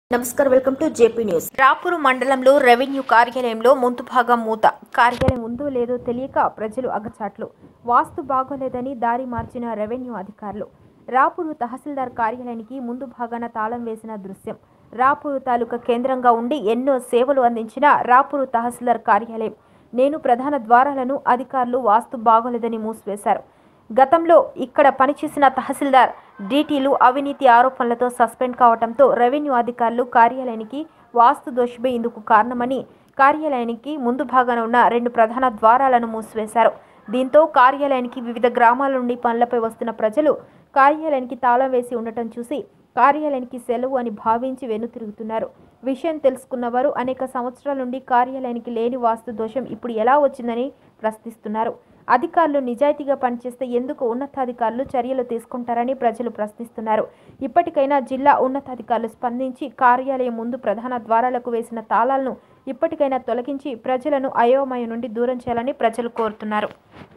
నమస్కారం welcome to JP news Rapur మండలంలో revenue కార్యాలయంలో ముందు భాగం మూత కార్యాలయం ఉందో లేదో తెలియక ప్రజలు అగచాట్లు వాస్తు బాగోలేదని దారి మార్చిన రెవెన్యూ అధికారులు రాపూరు తహసీల్దార్ కార్యాలయానికి ముందు భాగాన తాళం వేసిన దృశ్యం రాపూరు తాలూకా కేంద్రంగా ఉండి ఎన్నో సేవలు అందించిన రాపూరు తహసీల్దార్ కార్యాలయం నేను ప్రధాన ద్వారాలను అధికారులు వాస్తు బాగోలేదని మూసివేశారు గతంలో ఇక్కడ పనిచేసిన తహసీల్దార్ డీటీలు అవినీతి ఆరోపణలతో సస్పెండ్ కావడంతో రెవెన్యూ అధికారులు కార్యాలయానికి వాస్తు దోషమే ఇందుకు కారణమని కార్యాలయానికి ముందు భాగాన ఉన్న రెండు ప్రధాన ద్వారాలను మూసివేశారు దీంతో కార్యాలయానికి వివిధ గ్రామాల నుండి పనులపై వస్తున్న ప్రజలు కార్యాలయానికి తాళం వేసి ఉండటం చూసి కార్యాలయానికి సెలవు అని భావించి వెనుతిరుగుతున్నారు విషయం తెలుసుకున్న వారు అనేక సంవత్సరాల నుండి కార్యాలయానికి లేని వాస్తు దోషం ఇప్పుడు ఎలా వచ్చిందని ప్రశ్నిస్తున్నారు అధికారులు నిజాయితీగా పనిచేస్తే ఎందుకు ఉన్నతాధికారులు చర్యలు తీసుకుంటారని ప్రజలు ప్రశ్నిస్తున్నారు ఇప్పటికైనా జిల్లా ఉన్నతాధికారులు స్పందించి కార్యాలయం ముందు ప్రధాన ద్వారాలకు వేసిన తాళాలను ఇప్పటికైనా తొలగించి ప్రజలను అయోమయం నుండి దూరం చేయాలని ప్రజలు కోరుతున్నారు